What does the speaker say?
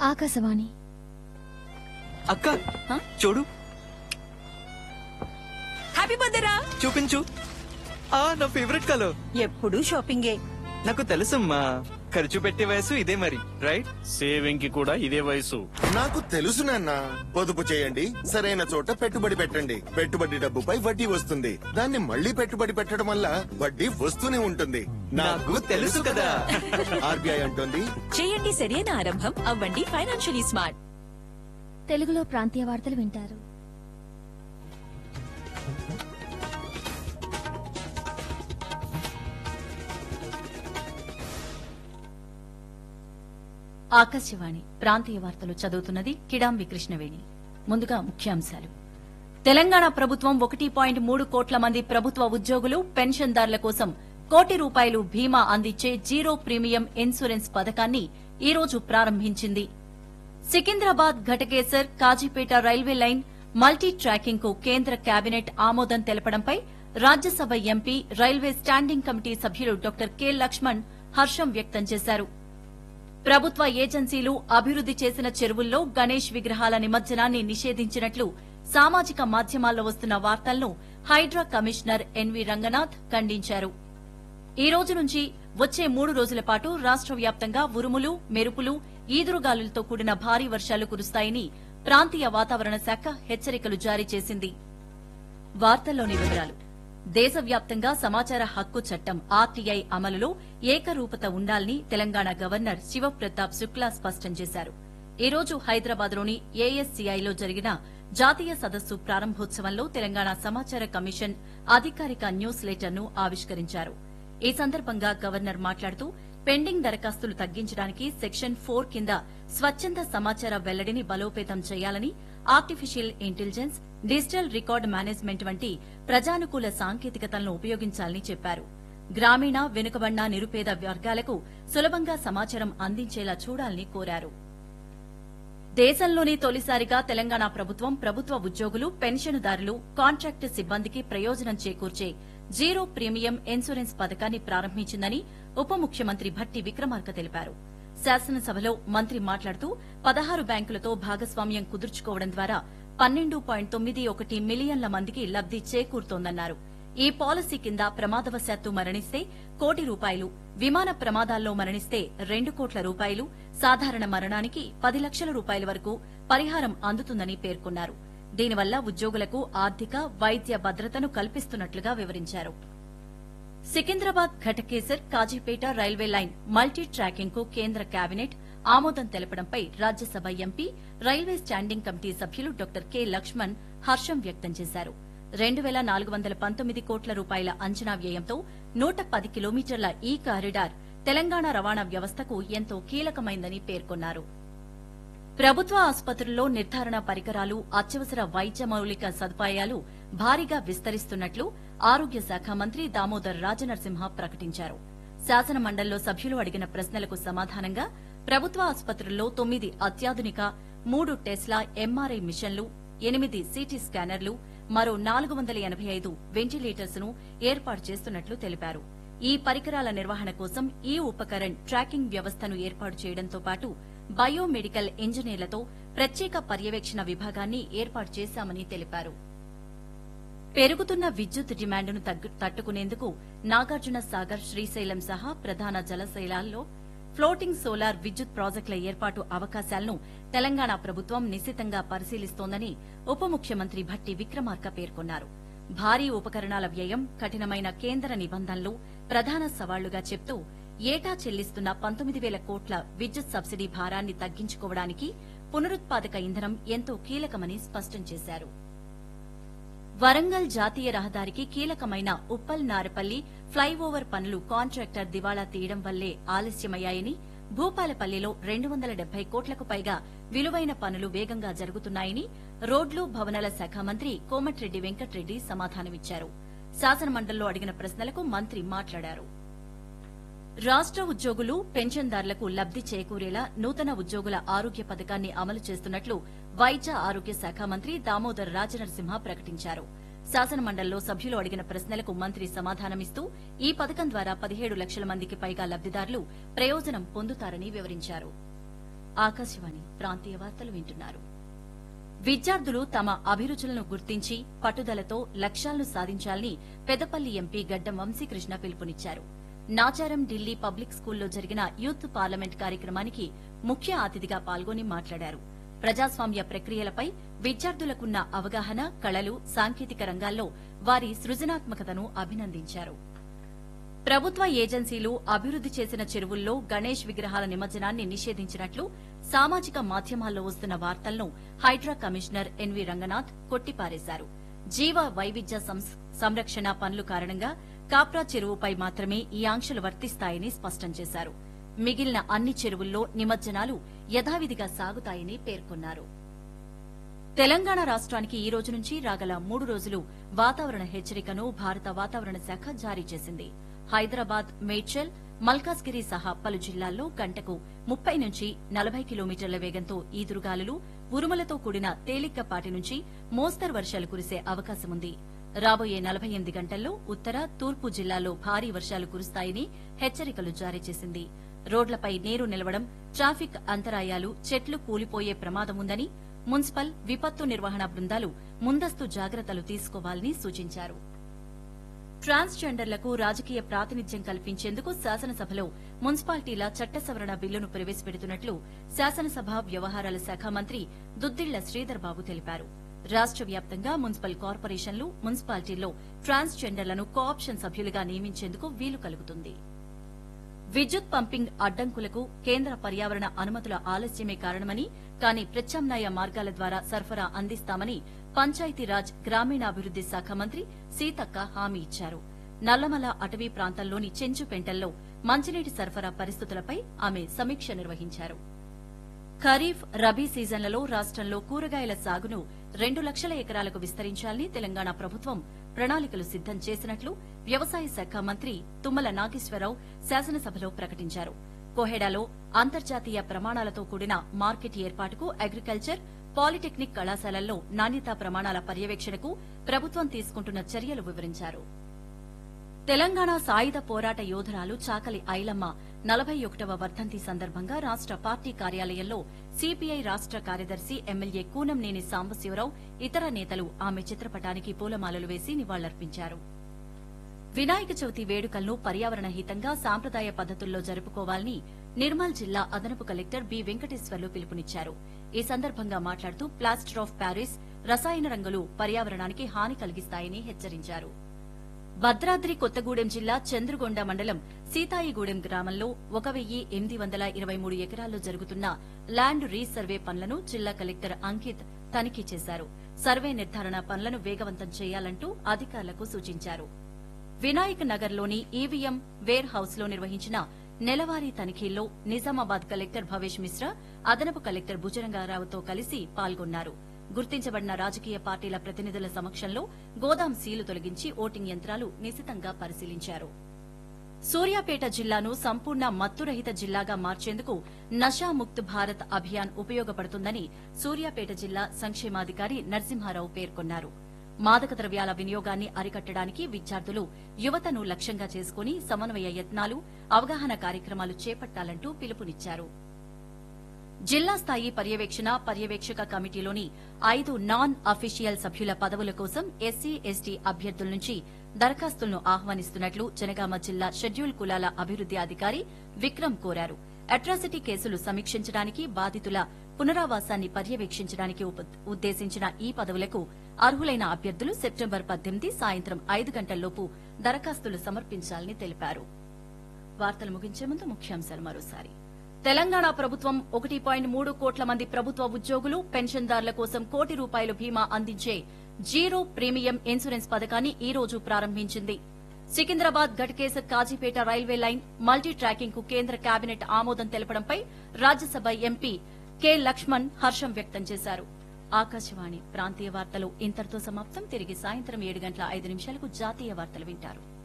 ఆకాశవాణి అక్క హ? చూడు హ్యాపీ బర్త్డేరా చూపించు ఆ నా ఫేవరెట్ కలర్ ఎప్పుడు షాపింగే నాకు తెలుసమ్మా ఖర్చు పెట్టే వయసు ఇదే మరి రైట్ సేవింగ్ కి కూడా ఇదే వయసు నాకు తెలుసు నాన్న పొదుపు చేయండి సరైన చోట పెట్టుబడి పెట్టండి పెట్టుబడి డబ్బుపై వడ్డీ వస్తుంది దాన్ని మళ్ళీ పెట్టుబడి పెట్టడం వల్ల వడ్డీ వస్తూనే ఉంటుంది నాకు తెలుసు కదా. ఆర్బీఐ అంటుంది చేయండి సరైన ఆరంభం అవ్వండి ఫైనాన్షియలీ స్మార్ట్ తెలుగులో ప్రాంతీయ వార్తలు వింటారు ఆకాశవాణి ప్రాంతీయ వార్తలు చదువుతున్నది కిడాంబి కృష్ణవేణి ముందుగా ముఖ్యాంశాలు తెలంగాణ ప్రభుత్వం ఒకటి పాయింట్ మూడు కోట్ల మంది ప్రభుత్వ ఉద్యోగులు పెన్షన్దారుల కోసం కోటి రూపాయలు బీమా అందించే జీరో ప్రీమియం ఇన్సూరెన్స్ పథకాన్ని ఈ రోజు ప్రారంభించింది Secunderabad Ghatkesar Kazipet railway line multi tracking కు కేంద్ర కేబినెట్ ఆమోదం తెలపడంపై Rajya Sabha MP railway standing committee సభ్యులు డాక్టర్ కె లక్ష్మణ్ హర్షం వ్యక్తం చేశారు ప్రభుత్వ ఏజెన్సీలు అభివృద్ది చేసిన చెరువుల్లో గణేష్ విగ్రహాల నిమజ్జనాన్ని నిషేధించినట్లు సామాజిక మాధ్యమాల్లో వస్తున్న వార్తలను హైడ్రా కమిషనర్ ఎన్వి రంగనాథ్ ఖండించారు ఈ రోజు నుంచి వచ్చే మూడు రోజుల పాటు రాష్ట్ర వ్యాప్తంగా ఉరుములు మెరుపులు ఈదురుగాలులతో కూడిన భారీ వర్షాలు కురుస్తాయని ప్రాంతీయ వాతావరణ శాఖ హెచ్చరికలు జారీ చేసింది వార్తల్లోని వివరాలు దేశవ్యాప్తంగా సమాచార హక్కు చట్టం ఆర్టీఐ అమలులో ఏకరూపత ఉండాలని తెలంగాణ గవర్నర్ శివప్రతాప్ శుక్లా స్పష్టం చేశారు ఈ రోజు హైదరాబాద్లోని ఏఎస్సీఐలో జరిగిన జాతీయ సదస్సు ప్రారంభోత్సవంలో తెలంగాణ సమాచార కమిషన్ అధికారిక న్యూస్ లెటర్ను ఆవిష్కరించారు ఈ సందర్భంగా గవర్నర్ మాట్లాడుతూ పెండింగ్ దరఖాస్తులు తగ్గించడానికి సెక్షన్ ఫోర్ కింద స్వచ్ఛంద సమాచార వెల్లడిని బలోపేతం చేయాలని artificial intelligence digital record management వంటి ప్రజానుకూల సాంకేతికతలను ఉపయోగించాలని చెప్పారు గ్రామీణ వెనుకబడిన నిరుపేద వర్గాలకు సులభంగా సమాచారం అందించేలా చూడాలని కోరారు దేశంలోనే తొలిసారిగా తెలంగాణ ప్రభుత్వం ప్రభుత్వ ఉద్యోగులు పెన్షన్దారులు కాంట్రాక్టు సిబ్బందికి ప్రయోజనం చేకూర్చే జీరో ప్రీమియం ఇన్సూరెన్స్ పథకాన్ని ప్రారంభించిందని ఉప ముఖ్యమంత్రి భట్టి విక్రమార్క తెలిపారు శాసనసభలో మంత్రి మాట్లాడుతూ పదహారు బ్యాంకులతో భాగస్వామ్యం కుదుర్చుకోవడం ద్వారా పన్నెండు పాయింట్ తొమ్మిది ఒకటి మిలియన్ల మందికి లబ్ది చేకూరుతోందన్నారు ఈ పాలసీ కింద ప్రమాదవశాత్తు మరణిస్తే కోటి రూపాయలు విమాన ప్రమాదాల్లో మరణిస్తే రెండు కోట్ల రూపాయలు సాధారణ మరణానికి పది లక్షల రూపాయల వరకు పరిహారం అందుతుందని పేర్కొన్నారు దీనివల్ల ఉద్యోగులకు ఆర్థిక వైద్య భద్రతను కల్పిస్తున్నట్లుగా వివరించారు Secunderabad Ghatkesar Kazipet railway line multi tracking కు కేంద్ర కేబినెట్ ఆమోదం తెలపడంపై Rajya Sabha MP railway standing committee సభ్యులు డాక్టర్ కె లక్ష్మణ్ హర్షం వ్యక్తం చేశారు రెండు వేల నాలుగు వందల పంతొమ్మిది కోట్ల రూపాయల అంచనా వ్యయంతో నూట పది కిలోమీటర్ల ఈ కారిడార్ తెలంగాణ రవాణా వ్యవస్థకు ఎంతో కీలకమైందని పేర్కొన్నారు ప్రభుత్వ ఆసుపత్రుల్లో నిర్ధారణ పరికరాలు అత్యవసర వైద్య మౌలిక సదుపాయాలు భారీగా విస్తరిస్తున్నట్లు ఆరోగ్య శాఖ మంత్రి దామోదర్ రాజనరసింహ ప్రకటించారు శాసన మండలిలో సభ్యులు అడిగిన ప్రశ్నలకు సమాధానంగా ప్రభుత్వ ఆసుపత్రుల్లో తొమ్మిది అత్యాధునిక మూడు టెస్లా ఎంఆర్ఐ మిషన్లు ఎనిమిది సిటీ స్కానర్లు మరో నాలుగు వందల ఎనబై ఐదు వెంటిలేటర్స్ ను ఏర్పాటు చేస్తున్నట్లు తెలిపారు ఈ పరికరాల నిర్వహణ కోసం ఈ ఉపకరణ్ ట్రాకింగ్ వ్యవస్థను ఏర్పాటు చేయడంతో పాటు బయోమెడికల్ ఇంజనీర్లతో ప్రత్యేక పర్యవేక్షణ విభాగాన్ని ఏర్పాటు చేశామని తెలిపారు పెరుగుతున్న విద్యుత్ డిమాండ్ను తగ్గు- తట్టుకునేందుకు నాగార్జున సాగర్ శ్రీశైలం సహా ప్రధాన జలశైలాల్లో ఫ్లోటింగ్ సోలార్ విద్యుత్ ప్రాజెక్టుల ఏర్పాటు అవకాశాలను తెలంగాణ ప్రభుత్వం నిశితంగా పరిశీలిస్తోందని ఉప ముఖ్యమంత్రి భట్టి విక్రమార్క పేర్కొన్నారు భారీ ఉపకరణాల వ్యయం కఠినమైన కేంద్ర నిబంధనలు ప్రధాన సవాళ్లుగా చెప్తూ ఏటా చెల్లిస్తున్న పంతొమ్మిది వేల కోట్ల విద్యుత్ సబ్సిడీ భారాన్ని తగ్గించుకోవడానికి పునరుత్పాదక ఇంధనం ఎంతో కీలకమని స్పష్టం చేశారు వరంగల్ జాతీయ రహదారికి కీలకమైన ఉప్పల్ నారపల్లి ఫ్లైఓవర్ పనులు కాంట్రాక్టర్ దివాళా తీయడం వల్లే ఆలస్యమయ్యాయని భూపాలపల్లిలో రెండు వందల డెబ్బై కోట్లకు పైగా విలువైన పనులు వేగంగా జరుగుతున్నాయని రోడ్లు భవనాల శాఖ మంత్రి కోమటిరెడ్డి వెంకట్రెడ్డి సమాధానమిచ్చారు శాసనమండలిలో అడిగిన ప్రశ్నలకు మంత్రి మాట్లాడారు రాష్ట ఉద్యోగులు పెన్షన్దారులకు లబ్ది చేకూరేలా నూతన ఉద్యోగుల ఆరోగ్య పథకాన్ని అమలు చేస్తున్నట్లు వైద్య ఆరోగ్య శాఖ మంత్రి దామోదర్ రాజనరసింహ ప్రకటించారు శాసనమండలిలో సభ్యులు అడిగిన ప్రశ్నలకు మంత్రి సమాధానమిస్తూ ఈ పథకం ద్వారా పదిహేడు లక్షల మందికి పైగా లబ్దిదారులు ప్రయోజనం పొందుతారని వివరించారు ఆకాశవాణి ప్రాంతీయ వార్తలు వింటున్నారు విద్యార్థులు తమ అభిరుచులను గుర్తించి పట్టుదలతో లక్ష్యాలను సాధించాలని పెదపల్లి ఎంపీ గడ్డం వంశీకృష్ణ పిలుపునిచ్చారు నాచారం ఢిల్లీ పబ్లిక్ స్కూల్లో జరిగిన యూత్ పార్లమెంట్ కార్యక్రమానికి ముఖ్య అతిథిగా పాల్గొని మాట్లాడారు ప్రజాస్వామ్య ప్రక్రియలపై విద్యార్థులకున్న అవగాహన కళలు సాంకేతిక రంగాల్లో వారి సృజనాత్మకతను అభినందించారు ప్రభుత్వ ఏజెన్సీలు అభివృద్ది చేసిన చెరువుల్లో గణేష్ విగ్రహాల నిమజ్జనాన్ని నిషేధించినట్లు సామాజిక మాధ్యమాల్లో వస్తున్న వార్తలను హైడ్రా కమిషనర్ ఎన్వి రంగనాథ్ కొట్టిపారేశారు జీవ వైవిధ్య సంస్- సంరక్షణ పనుల కారణంగా కాప్రా చెరువుపై మాత్రమే ఈ ఆంక్షలు వర్తిస్తాయని స్పష్టం చేశారు మిగిలిన అన్ని చెరువుల్లో నిమజ్జనాలు యథావిధిగా సాగుతాయని పేర్కొన్నారు తెలంగాణ రాష్ట్రానికి ఈ రోజు నుంచి రాగల మూడు రోజులు వాతావరణ హెచ్చరికను భారత వాతావరణ శాఖ జారీ చేసింది హైదరాబాద్ మేడ్చల్ మల్కాజ్గిరి సహా పలు జిల్లాల్లో గంటకు ముప్పై నుంచి నలభై కిలోమీటర్ల వేగంతో ఈదురుగాలులు ఉరుములతో కూడిన తేలికపాటి నుంచి మోస్తరు వర్షాలు కురిసే అవకాశముంది రాబోయే నలభై ఎనిమిది గంటల్లో ఉత్తర తూర్పు జిల్లాల్లో భారీ వర్షాలు కురుస్తాయని హెచ్చరికలు జారీ చేసింది రోడ్లపై నీరు నిలవడం ట్రాఫిక్ అంతరాయాలు చెట్లు కూలిపోయే ప్రమాదముందని మున్సిపల్ విపత్తు నిర్వహణ బృందాలు ముందస్తు జాగ్రత్తలు తీసుకోవాలని సూచించారు ట్రాన్స్జెండర్లకు రాజకీయ ప్రాతినిధ్యం కల్పించేందుకు శాసనసభలో మున్సిపాలిటీల చట్ట సవరణ బిల్లును ప్రవేశపెడుతున్నట్లు శాసనసభ వ్యవహారాల శాఖ మంత్రి దుద్దిళ్ల శ్రీధర్ బాబు తెలిపారు రాష్ట వ్యాప్తంగా మున్సిపల్ కార్పొరేషన్లు మున్సిపాలిటీల్లో ట్రాన్స్జెండర్లను కోఆప్షన్ సభ్యులుగా నియమించేందుకు వీలు కలుగుతుంది విద్యుత్ పంపింగ్ అడ్డంకులకు కేంద్ర పర్యావరణ అనుమతుల ఆలస్యమే కారణమని కానీ ప్రత్యామ్నాయ మార్గాల ద్వారా సరఫరా అందిస్తామని పంచాయతీరాజ్ గ్రామీణాభివృద్ది శాఖ మంత్రి సీతక్క హామీ ఇచ్చారు నల్లమల అటవీ ప్రాంతంలోని చెంచుపెంటల్లో మంచినీటి సరఫరా పరిస్థితులపై ఆమె సమీక్ష నిర్వహించారు ఖరీఫ్ రబీ సీజన్లలో రాష్టంలో కూరగాయల సాగును రెండు లక్షల ఎకరాలకు విస్తరించాలని తెలంగాణ ప్రభుత్వం ప్రణాళికలు సిద్దం చేసినట్లు వ్యవసాయ శాఖ మంత్రి తుమ్మల నాగేశ్వరరావు శాసనసభలో ప్రకటించారు కోహెడాలో అంతర్జాతీయ ప్రమాణాలతో కూడిన మార్కెట్ ఏర్పాటుకు అగ్రికల్చర్ పాలిటెక్నిక్ కళాశాలల్లో నాణ్యతా ప్రమాణాల పర్యవేక్షణకు ప్రభుత్వం తీసుకుంటున్న చర్యలు వివరించారు తెలంగాణ సాయుధ పోరాట యోధురాలు చాకలి ఐలమ్మ నలభై ఒకటవ వర్ధంతి సందర్భంగా రాష్ట పార్టీ కార్యాలయంలో సిపిఐ రాష్ట కార్యదర్శి ఎమ్మెల్యే కూనంనేని సాంబశివరావు ఇతర నేతలు ఆమె చిత్రపటానికి పూలమాలలు వేసి నివాళులర్పించారు వినాయక చవితి వేడుకలను పర్యావరణ హితంగా సాంప్రదాయ పద్దతుల్లో జరుపుకోవాలని నిర్మల్ జిల్లా అదనపు కలెక్టర్ బి వెంకటేశ్వర్లు పిలుపునిచ్చారు ఈ సందర్భంగా మాట్లాడుతూ ప్లాస్టర్ ఆఫ్ ప్యారిస్ రసాయన రంగులు పర్యావరణానికి హాని కలిగిస్తాయని హెచ్చరించారు భద్రాద్రి కొత్తగూడెం జిల్లా చంద్రగొండ మండలం సీతాయిగూడెం గ్రామంలో ఒక వెయ్యి ఎనిమిది వందల ఇరవై మూడు ఎకరాల్లో జరుగుతున్న ల్యాండ్ రీసర్వే పనులను జిల్లా కలెక్టర్ అంకిత్ తనిఖీ చేశారు సర్వే నిర్ధారణ పనులను వేగవంతం చేయాలంటూ అధికారులకు సూచించారు వినాయక్ నగర్లోని ఈవీఎం వేర్ హౌస్ లో నిర్వహించిన నెలవారీ తనిఖీల్లో నిజామాబాద్ కలెక్టర్ భవేష్ మిశ్రా అదనపు కలెక్టర్ భుజరంగారావుతో కలిసి పాల్గొన్నారు గుర్తించబడిన రాజకీయ పార్టీల ప్రతినిధుల సమక్షంలో గోదాం సీలు తొలగించి ఓటింగ్ యంత్రాలు నిశితంగా పరిశీలించారు సూర్యాపేట జిల్లాను సంపూర్ణ మత్తురహిత జిల్లాగా మార్చేందుకు నషాముక్త్ భారత్ అభియాన్ ఉపయోగపడుతుందని సూర్యాపేట జిల్లా సంక్షేమాధికారి నరసింహారావు పేర్కొన్నారు మాదక ద్రవ్యాల వినియోగాన్ని అరికట్టడానికి విద్యార్థులు యువతను లక్ష్యంగా చేసుకుని సమన్వయ యత్నాలు అవగాహన కార్యక్రమాలు చేపట్టాలంటూ పిలుపునిచ్చారు జిల్లా స్థాయి పర్యవేక్షణ పర్యవేక్షక కమిటీలోని ఐదు నాన్ అఫీషియల్ సభ్యుల పదవుల కోసం ఎస్సీ ఎస్టీ అభ్యర్థుల నుంచి దరఖాస్తులను ఆహ్వానిస్తున్నట్లు జనగామ జిల్లా షెడ్యూల్ కులాల అభివృద్ది అధికారి విక్రమ్ కోరారు అట్రాసిటీ కేసులు సమీక్షించడానికి బాధితుల పునరావాసాన్ని పర్యవేక్షించడానికి ఉప- ఉద్దేశించిన ఈ పదవులకు అర్హులైన అభ్యర్థులు సెప్టెంబర్ పద్దెనిమిది సాయంత్రం ఐదు గంటల్లోపు దరఖాస్తులు సమర్పించాలని తెలిపారు వార్తలు ముగించే ముందు ముఖ్యాంశాలు మరోసారి తెలంగాణ ప్రభుత్వం ఒకటి పాయింట్ మూడు కోట్ల మంది ప్రభుత్వ ఉద్యోగులు పెన్షన్దారుల కోసం కోటి రూపాయలు బీమా అందించే జీరో ప్రీమియం ఇన్సూరెన్స్ పథకాన్ని ఈ రోజు ప్రారంభించింది Secunderabad Ghatkesar Kazipet railway line multi tracking కు కేంద్ర కేబినెట్ ఆమోదం తెలపడంపై రాజ్యసభ ఎంపీ కె లక్ష్మణ్ హర్షం వ్యక్తం చేశారు ఆకాశవాణి ప్రాంతీయ వార్తలు ఇంతటితో సమాప్తం తిరిగి సాయంత్రం ఏడు గంటల ఐదు నిమిషాలకు జాతీయ వార్తలు వింటారు